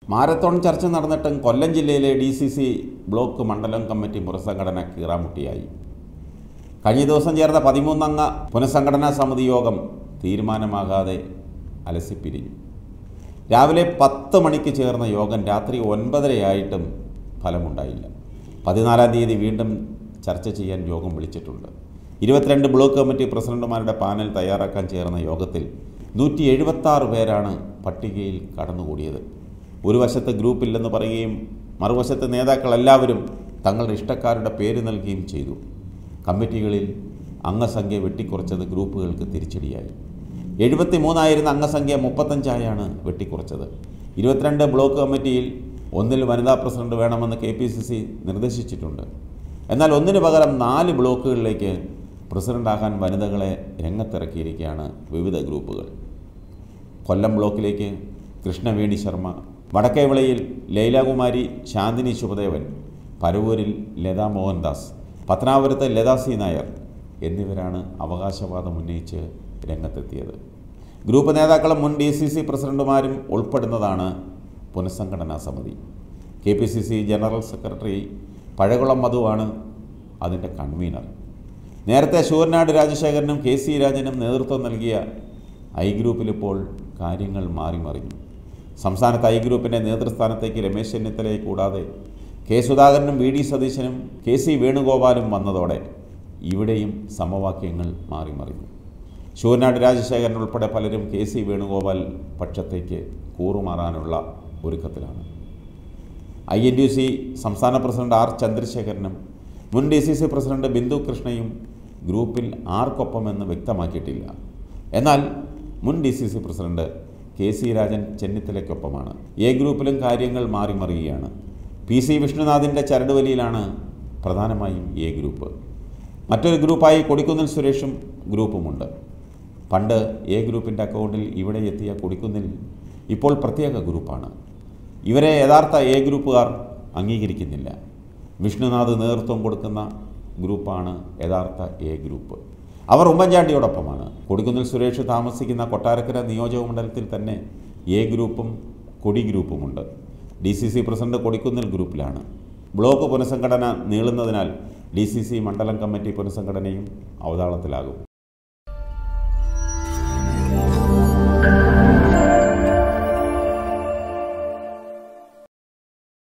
marathon ചർച്ച നടന്നിട്ടും കൊല്ലം ജില്ലയിലെ ഡി സി സി ബ്ലോക്ക് മണ്ഡലം കമ്മിറ്റി പുനഃസംഘടന കീറാമുട്ടിയായി കഴിഞ്ഞ ദിവസം ചേർന്ന പതിമൂന്നംഗ പുനഃസംഘടനാ സമിതി യോഗം തീരുമാനമാകാതെ അലസിപ്പിരിഞ്ഞു രാവിലെ പത്ത് മണിക്ക് ചേർന്ന യോഗം രാത്രി ഒൻപതരയായിട്ടും ഫലമുണ്ടായില്ല പതിനാലാം തീയതി വീണ്ടും ചർച്ച ചെയ്യാൻ യോഗം വിളിച്ചിട്ടുണ്ട് ഇരുപത്തിരണ്ട് ബ്ലോക്ക് കമ്മിറ്റി പ്രസിഡന്റുമാരുടെ പാനൽ തയ്യാറാക്കാൻ ചേർന്ന യോഗത്തിൽ നൂറ്റി എഴുപത്താറ് പേരാണ് പട്ടികയിൽ കടന്നുകൂടിയത് ഒരു വശത്ത് ഗ്രൂപ്പില്ലെന്ന് പറയുകയും മറുവശത്ത് നേതാക്കൾ എല്ലാവരും തങ്ങളുടെ ഇഷ്ടക്കാരുടെ പേര് നൽകുകയും ചെയ്തു കമ്മിറ്റികളിൽ അംഗസംഖ്യ വെട്ടിക്കുറച്ചത് ഗ്രൂപ്പുകൾക്ക് തിരിച്ചടിയായി എഴുപത്തി മൂന്നായിരുന്ന അംഗസംഖ്യ മുപ്പത്തഞ്ചായാണ് വെട്ടിക്കുറച്ചത് ഇരുപത്തിരണ്ട് ബ്ലോക്ക് കമ്മിറ്റിയിൽ ഒന്നിൽ വനിതാ പ്രസിഡന്റ് വേണമെന്ന് കെ പി സി സി നിർദ്ദേശിച്ചിട്ടുണ്ട് എന്നാൽ ഒന്നിനു പകരം നാല് ബ്ലോക്കുകളിലേക്ക് പ്രസിഡന്റാകാൻ വനിതകളെ രംഗത്തിറക്കിയിരിക്കുകയാണ് വിവിധ ഗ്രൂപ്പുകൾ കൊല്ലം ബ്ലോക്കിലേക്ക് കൃഷ്ണവേണി ശർമ്മ വടക്കേവിളയിൽ ലൈലാകുമാരി ശാന്തിനി ശുഭദേവൻ പരവൂരിൽ ലതാ മോഹൻദാസ് പത്തനാപുരത്ത് ലതാ സി നായർ എന്നിവരാണ് അവകാശവാദം ഉന്നയിച്ച് രംഗത്തെത്തിയത് ഗ്രൂപ്പ് നേതാക്കളും മുൻ ഡി സി സി പ്രസിഡന്റുമാരും ഉൾപ്പെടുന്നതാണ് പുനഃസംഘടനാ സമിതി K P C C general secretary Pazhakulam മധുവാണ് അതിൻ്റെ കൺവീനർ നേരത്തെ ശൂരനാട് രാജശേഖരനും കെ സി രാജനും നേതൃത്വം നൽകിയ ഐ ഗ്രൂപ്പിൽ ഇപ്പോൾ കാര്യങ്ങൾ മാറി മറിഞ്ഞു സംസ്ഥാനത്ത് ഐ ഗ്രൂപ്പിൻ്റെ നേതൃസ്ഥാനത്തേക്ക് രമേശ് ചെന്നിത്തലയെ കൂടാതെ കെ സുധാകരനും വി ഡി സതീശനും കെ സി വേണുഗോപാലും വന്നതോടെ ഇവിടെയും സമവാക്യങ്ങൾ മാറി മറിഞ്ഞു ശൂരനാട് രാജശേഖരൻ ഉൾപ്പെടെ പലരും കെ സി വേണുഗോപാൽ പക്ഷത്തേക്ക് കൂറുമാറാനുള്ള ഒരുക്കത്തിലാണ് ഐ എൻ യു സി സംസ്ഥാന പ്രസിഡന്റ് ആർ ചന്ദ്രശേഖരനും മുൻ D C C president Bindu കൃഷ്ണയും ഗ്രൂപ്പിൽ ആർക്കൊപ്പമെന്ന് വ്യക്തമാക്കിയിട്ടില്ല എന്നാൽ മുൻ D C C president K C Rajan ചെന്നിത്തലയ്ക്കൊപ്പമാണ് എ ഗ്രൂപ്പിലും കാര്യങ്ങൾ മാറി മറിയുകയാണ് പി സി വിഷ്ണുനാഥിൻ്റെ ചരടുവലിയിലാണ് പ്രധാനമായും എ ഗ്രൂപ്പ് മറ്റൊരു ഗ്രൂപ്പായി കൊടിക്കുന്നിൽ സുരേഷും ഗ്രൂപ്പുമുണ്ട് പണ്ട് എ ഗ്രൂപ്പിൻ്റെ അക്കൗണ്ടിൽ ഇവിടെ എത്തിയ കൊടിക്കുന്നിൽ ഇപ്പോൾ പ്രത്യേക ഗ്രൂപ്പാണ് ഇവരെ യഥാർത്ഥ എ ഗ്രൂപ്പുകാർ അംഗീകരിക്കുന്നില്ല വിഷ്ണുനാഥ് നേതൃത്വം കൊടുക്കുന്ന ഗ്രൂപ്പാണ് യഥാർത്ഥ എ ഗ്രൂപ്പ് അവർ ഉമ്മൻചാണ്ടിയോടൊപ്പമാണ് കൊടിക്കുന്നിൽ സുരേഷ് താമസിക്കുന്ന കൊട്ടാരക്കര നിയോജക മണ്ഡലത്തിൽ തന്നെ എ ഗ്രൂപ്പും കൊടി ഗ്രൂപ്പുമുണ്ട് D C C president Kodikunnil ഗ്രൂപ്പിലാണ് ബ്ലോക്ക് പുനഃസംഘടന നീളുന്നതിനാൽ ഡി സി സി മണ്ഡലം കമ്മിറ്റി പുനഃസംഘടനയും അവതാളത്തിലാകും